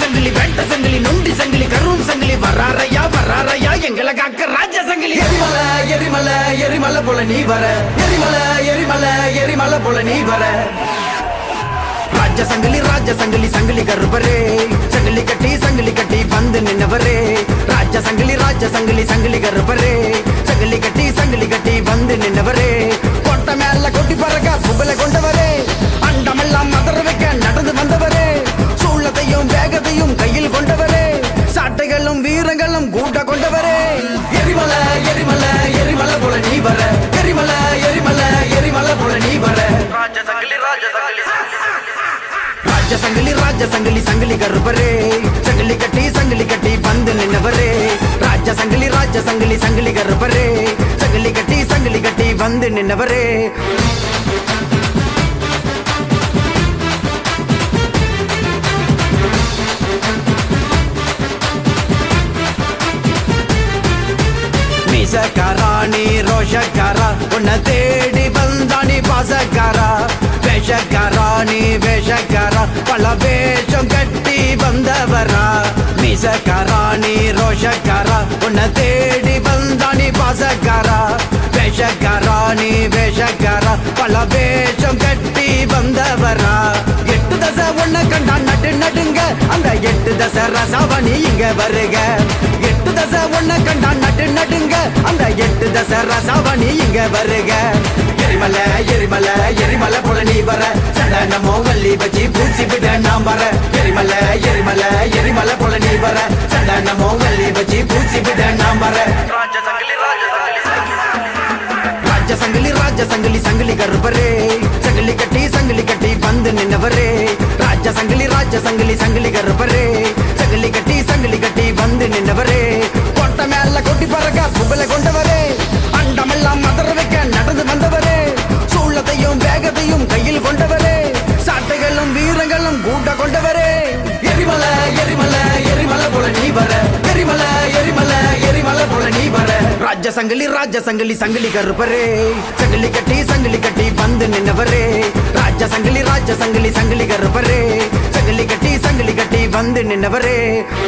சங்கிலி வேட்ட சங்கிலி நொண்டி சங்கிலி கரும் சங்கிலி வராரையா வராரையா எங்களை காக்க ராஜ சங்கிலி எரிமலை எரிமலை எரிமலை போல நீ வர எரிமலை எரிமலை எரிமலை போல நீ வர ராஜ சங்கிலி ராஜ சங்கிலி சங்கிலி கருப்பரே சங்கிலி கட்டி சங்கிலி கட்டி வந்து நின்னவரே ராஜ சங்கிலி ராஜ சங்கிலி சங்கிலி கருப்பரே சங்கிலி கட்டி சங்கிலி கட்டி வந்து நின்னவரே கொட்ட மேல கொட்டி பறக்க கும்பல கொண்டவரே அண்டமெல்லாம் மதற வைக்க நடந்து வந்தவரே சூளத்தையும் வேகத்தையும் கையில் கொண்டவரே சாட்டைகளும் வீரங்களும் கூட்ட கொண்டவரே எரிமலை எரிமலை எரிமலை போல நீ வர எரிமலை எரிமலை எரிமலை போல நீ வர ராஜ சங்கிலி ராஜ சங்கிலி சங்கிலி கருப்பரே சங்கிலி கட்டி சங்கிலி கட்டி வந்து நின்னவரே ராஜ சங்கிலி ராஜ சங்கிலி சங்கிலி கருப்பரே சங்கிலி கட்டி சங்கிலி கட்டி வந்து நின்னவரே மீசக்காராணி ரோஷக்காரா உன்னை தேடி வந்தானி பாசக்காரா வேஷக்காராணி வேஷக்காரா பல வேஷம் கட்டி வந்தவரா மீசக்காராணி ரோஷக்காரா உன்னை தேடி வந்தானி பாசக்காரா வேஷக்காராணி வேஷக்காரா பல வேஷம் கட்டி வந்தவரா எட்டு தசை ஒண்ணு கண்டா நடு நடுங்க அந்த எட்டு தசை ரசாவணி இங்க வருக எட்டு தசை ஒண்ணு கண்டா நடு நடுங்க அந்த எட்டு தசை ரசாவணி இங்க வருக எரிமலை எரிமலை எரிமலை போல நீ வர சடனமோ வள்ளி வச்சு பூச்சி விட நாம் வர எரிமலை எரிமலை எரிமலை போல நீ வர சடனமோ வள்ளி வச்சு பூச்சி விட நாம் வர ராஜ சங்கிலி ராஜ சங்கிலி சங்கிலி கருப்பரே சங்கிலி கட்டி சங்கிலி கட்டி வந்து நின்னவரே ராஜ சங்கிலி ராஜ சங்கிலி சங்கிலி கருப்பரே சங்கிலி கட்டி சங்கிலி கட்டி வந்து நின்னவரே கொட்ட மேல கொட்டி பறக்க கும்பல கொண்டவரே அண்டமெல்லாம் மதற வைக்க நடந்து வந்தவரே சூளத்தையும் வேகத்தையும் கையில் கொண்டவரே சாட்டைகளும் வீரங்களும் கூட்ட கொண்டவரே எரிமலை எரிமலை எரிமலை போல நீ வர எரிமலை எரிமலை எரிமலை போல நீ வர ராஜ சங்கிலி ராஜ சங்கிலி சங்கிலி கருப்பரே சங்கிலி கட்டி சங்கிலி கட்டி வந்து நின்னவரே ராஜ சங்கிலி ராஜ சங்கிலி சங்கிலி கருப்பரே சங்கிலி கட்டி சங்கிலி கட்டி வந்து நின்னவரே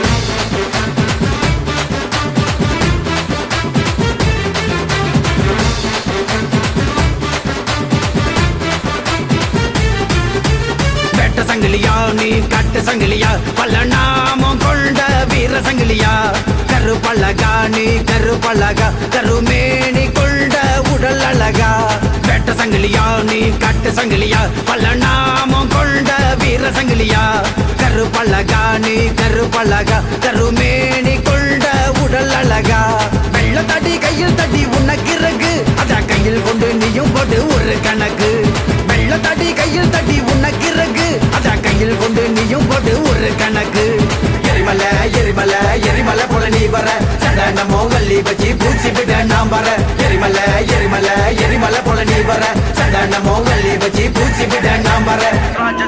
வெட்ட சங்கிலியா நீ கட்டு சங்கிலியா பல நாமம் கொண்ட வீர சங்கிலியா கருப்பழகா நீ கருப்பழகா கருமேனி கொண்ட உடல் அழகா வெட்ட சங்கிலியா நீ கட்டு சங்கிலியா பல நாமம் கொண்ட வீர சங்கிலியா கருப்பழகா நீ கருப்பழகா கருமேனி கொண்ட உடல் அழகா வெள்ள தடி கையில் தடி உனக்கு இறகு அத கையில் கொண்டு நீயும் போட்டு ஒரு கணக்கு வெள்ள தடி கையில் தடி உனக்கு இறகு அத கையில் கொண்டு நீயும் போட்டு ஒரு கணக்கு எரிமலை எரிமலை எரிமலை போல நீ வர சடனமோ வள்ளி வச்சு பூச்சி விட நாம் வர எரிமலை எரிமலை எரிமலை போல நீ வர சடனமோ வள்ளி வச்சு பூச்சி விட நாம் வர ராஜ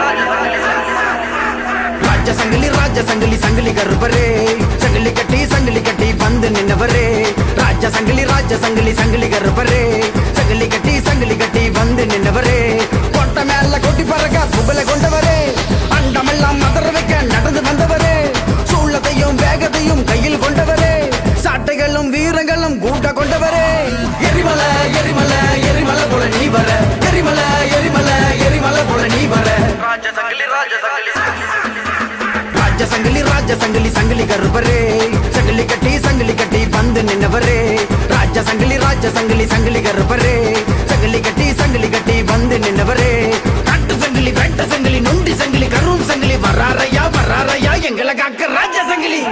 சங்கிலி ராஜ சங்கிலி சங்கிலி கருப்பரே சங்கிலி கட்டி சங்கிலி கட்டி வந்து நின்னவரே ராஜ சங்கிலி ராஜ சங்கிலி சங்கிலி கருப்பரே சங்கிலி கட்டி சங்கிலி கட்டி வந்து நின்னவரே கொட்ட மேல கொட்டி பறக்க கும்பல கொண்டவரே அண்டமெல்லாம் மதற வைக்க நடந்து வந்தவரே சூளத்தையும் வேகத்தையும் கையில் கொண்டவரே சாட்டைகளும் வீரங்களும் கூட்ட கொண்டவரே எரிமலை எரிமலை எரிமலை போல நீ வர எரிமலை எரிமலை எரிமலை போல நீ வர ராஜ சங்கிலி ராஜ சங்கிலி சங்கிலி கருப்பரே சங்கிலி கட்டி சங்கிலி கட்டி வந்து நின்னவரே ராஜ சங்கிலி ராஜ சங்கிலி சங்கிலி கருப்பரே சங்கிலி கட்டி சங்கிலி கட்டி வந்து நின்னவரே கட்டு சங்கிலி வெட்ட சங்கிலி நொண்டி சங்கிலி கரும் சங்கிலி வராரையா வராரையா எங்களை காக்க ராஜ சங்கிலி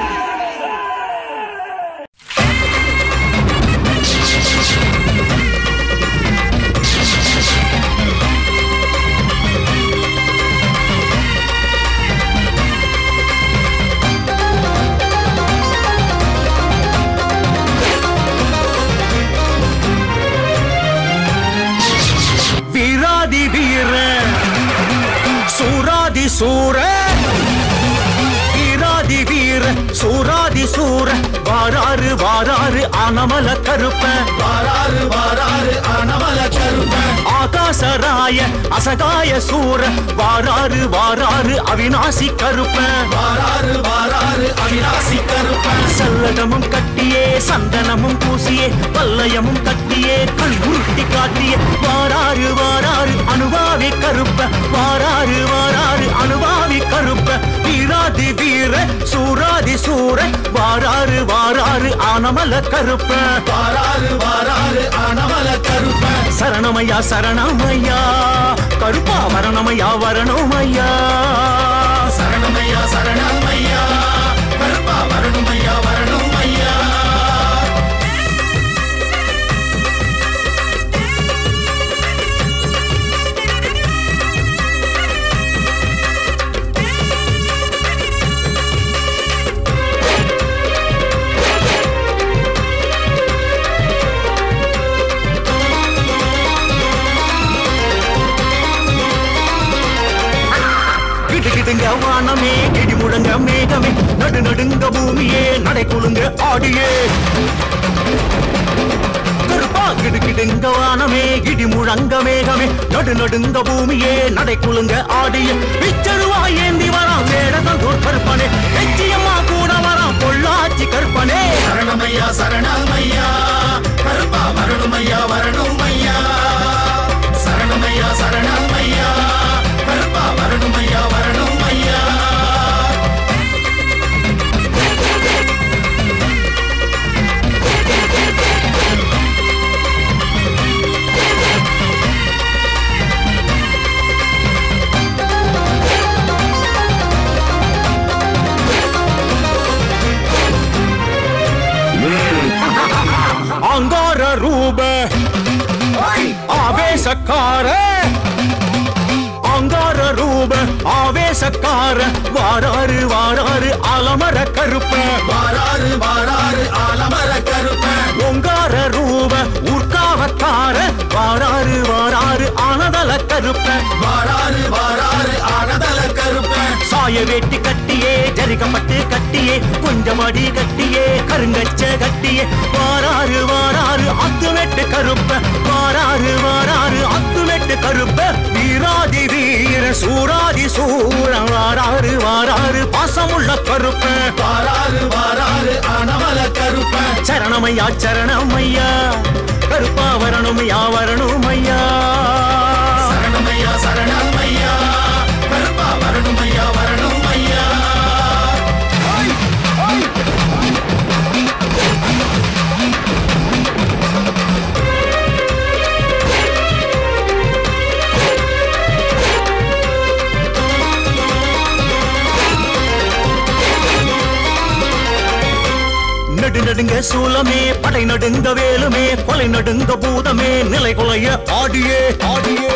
வீராதி வீர சூராதி சூர வீராதி வீர வீர சூராதி சூர வாராறு வாராறு அனமல கருப்ப வாராறு வாராறு அனமல கருப்ப ஆகாசராய அசகாய சூர வாராறு வாராறு அவிநாசி கருப்ப வாராறு வாராறு அவிநாசி கருப்ப சல்லடமும் கட்டியே சந்தனமும் பூசியே பல்லயமும் கட்டியே கண் உருட்டி காட்டியே வாராறு வாராறு அனுபாவி கருப்ப வாராறு வாராறு அனுபாவி கருப்ப வீராதி வீர சூராதி சூர வாராறு வாராறு ஆனமல கருப்ப வாராறு வாராறு அனமல கருப்ப சரணமையா சரணமையா கருப்பா வரணமையா வரணுமையா சரணமையா சரணமையா கருப்பா வரணுமையா வரணுமையா கிடுகிடுங்க வானமே இடி முழங்க மேகமே நடு நடுங்க பூமியே நடை குலுங்க ஆடியே கருப்பா கிடுகிடுங்க வானமே இடி முழங்க மேகமே நடு நடுங்க பூமியே நடை குலுங்க ஆடிய பிச்சருவா ஏந்தி வரான் வேடதூர் கற்பனே எச்சியம்மா கூட வரான் பொள்ளாச்சி கற்பனே சரணமையா சரணமையா கருப்பா வரணுமையா வரணுமையா சரணமையா சரணமையா கருப்பா வரணுமையா வரணுமையா அங்கார ரூப ஆவேசக்கார அங்கார ரூப ஆவேசக்கார வாராறு வாராறு அலமர கருப்ப வாராறு வாராறு ஆலமர கருப்ப ஒங்கார ரூப உற்காவக்கார வாராறு வாராறு ஆனதல கருப்ப வாராறு வாராறு ஆனதல கருப்ப சாய வேட்டி கட்டியே ஜரிகப்பட்டு கட்டியே கொஞ்சமடி கட்டியே கருங்கச்ச கட்டியே வாராறு வாராறு அத்துமெட்டு கருப்ப வாராறு வாராறு அத்துமெட்டு கருப்ப வீராதி வீர சூராதி சூர வாராறு வாராறு பாசமுள்ள கருப்ப வாராறு வாராறு ஆனமல கருப்ப சரணமையா சரணமையா கருப்பா வரணுமையா வரணுமையா சரணமையா சரணமையா கருப்பா வரணுமையா வரணுமையா நடு நடுங்க சூலமே படை நடுங்க வேலுமே கொலை நடுங்க பூதமே நிலை கொலைய ஆடியே ஆடியே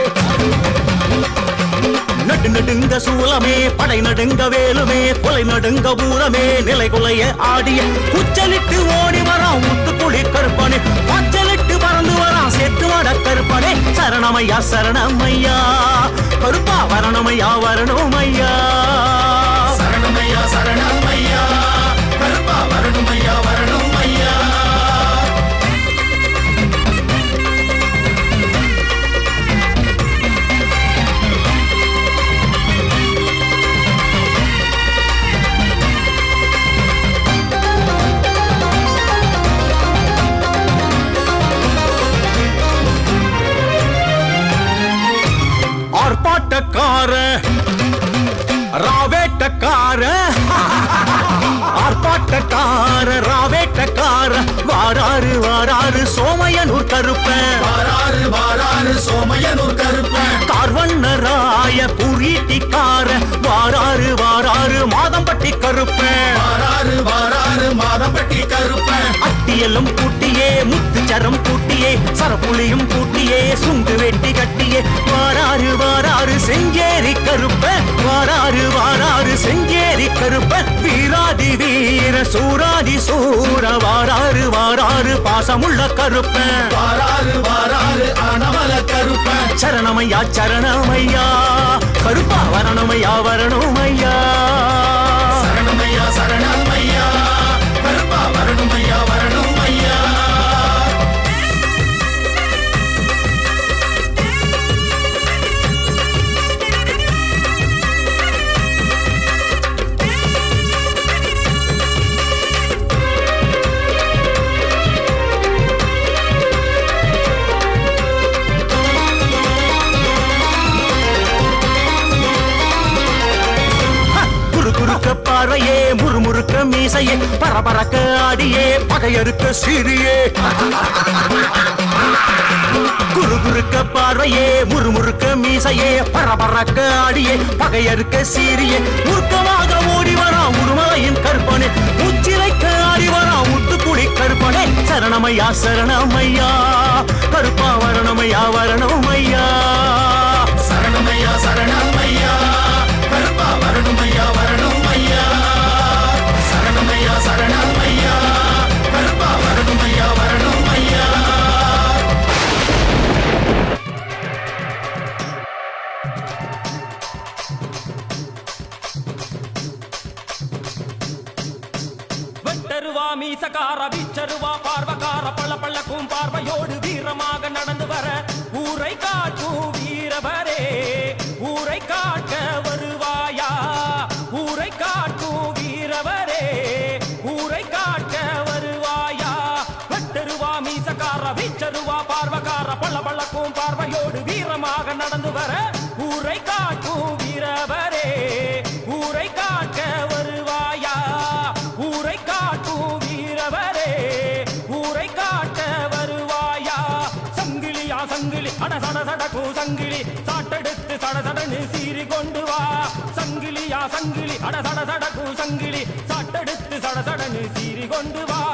நடு நடுங்க சூலமே படை நடுங்க வேலுமே கொலை நடுங்க பூதமே நிலை கொலைய ஆடிய உச்சலிட்டு ஓடி வரான் முத்துக்குழி கருப்பனே பச்சலிட்டு பறந்து வரான் செத்து வட கருப்பனே சரணமையா சரணமையா கருப்பா வரணுமையா வரணுமையா சரணமையா சரணமையா கருப்பா வரணுமையா வரணுமையா ஆர்ப்பாட்டக்கார ராவேட்டக்கார ஆர்ப்பாட்டக்கார ராவேட்டக்கார வாராறு வாராறு சோமையனூர் கருப்ப வாராறு வாராறு சோமையனூர் கருப்ப கார்வண்ணராய புரீட்டிக்கார வாராறு வாராறு மாதம்பட்டி கருப்ப வாராறு வாராறு மாதம்பட்டி கருப்ப அட்டியலும் பூட்டியே முத்துச்சரம் பூட்டியே சரப்புளியும் பூட்டியே சுங்கு வெட்டி கட்டியே வாராறு வாராறு செஞ்சேரி கருப்ப வாராறு வாராறு செஞ்சேரி கருப்ப வீராதி வீர சூராதி சூர வாராறு வாராறு பாசமுள்ள கருப்ப வாராறு வாராறு அனமல கருப்ப சரணமையா சரணமையா கருப்பா வரணுமையா வரணுமையா சரணமையா சரணமையா மீசையே பரபரக்க ஆடியே பகையறுக்க சிறியே குறுகுறுக்க பார்வையே முறுமுறுக்க மீசையே பரபரக்க ஆடியே பகையறுக்க சீரியே உருக்கமாக ஓடி வரா உடுமலையின் கற்பனை உச்சிலைக்க ஆடி வரா முத்துக்குடி கற்பனை சரணமையா சரணமையா கருப்பா வரணமையா வரணமையா சரணமையா சரணமையா கருப்பா வரணுமையா வரணுமையா சரணமையா சரணமையா கருப்பா வரணுமையா வரணுமையா வெட்டருவா மீசக்கார வீச்சருவா பார்வக்கார பள்ள பள்ளக்கும் பார்வையோடு வீரமாக நடந்து வர ஊரை காட்டும் வீரவரே ஊரை காட்ட வருவாயா ஊரை காட்டும் வீரவரே ஊரை காட்ட வருவாயா வெட்டருவா மீசக்கார வீச்சருவா பார்வக்கார பள்ள பள்ளக்கும் பார்வையோடு வீரமாக நடந்து வர ஊரை காட்டும் வீரவரே ஊரை காட்ட வருவாயா ஊரை காட்டும் வீரவரே ஊரை காட்ட வருவாயா சங்கிலியா சங்கிலி அட சட சடக்கு சங்கிலி சாட்டெடுத்து சட சடனு சீறி கொண்டு வா சங்கிலியா சங்கிலி அட சட சடக்கு சங்கிலி சாட்டெடுத்து சட சடனு சீறி கொண்டு வா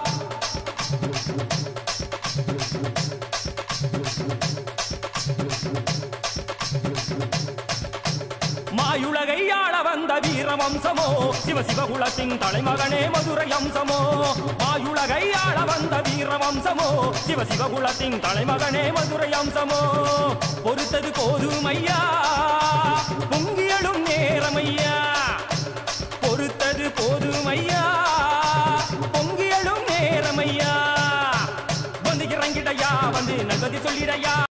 மாயுலகை ஆள வந்த வீர வம்சமோ சிவ சிவகுலத்தின் தலைமகனே மதுரை அம்சமோ மாயுலகை ஆள வந்த வீர வம்சமோ சிவ சிவகுலத்தின் தலைமகனே மதுரை அம்சமோ பொறுத்தது போதுமையா பொங்கியலும் நேரமையா பொறுத்தது போதுமையா பொங்கியலும் நேரமையா வந்து இறங்கிடையா வந்து நகதி சொல்லிடையா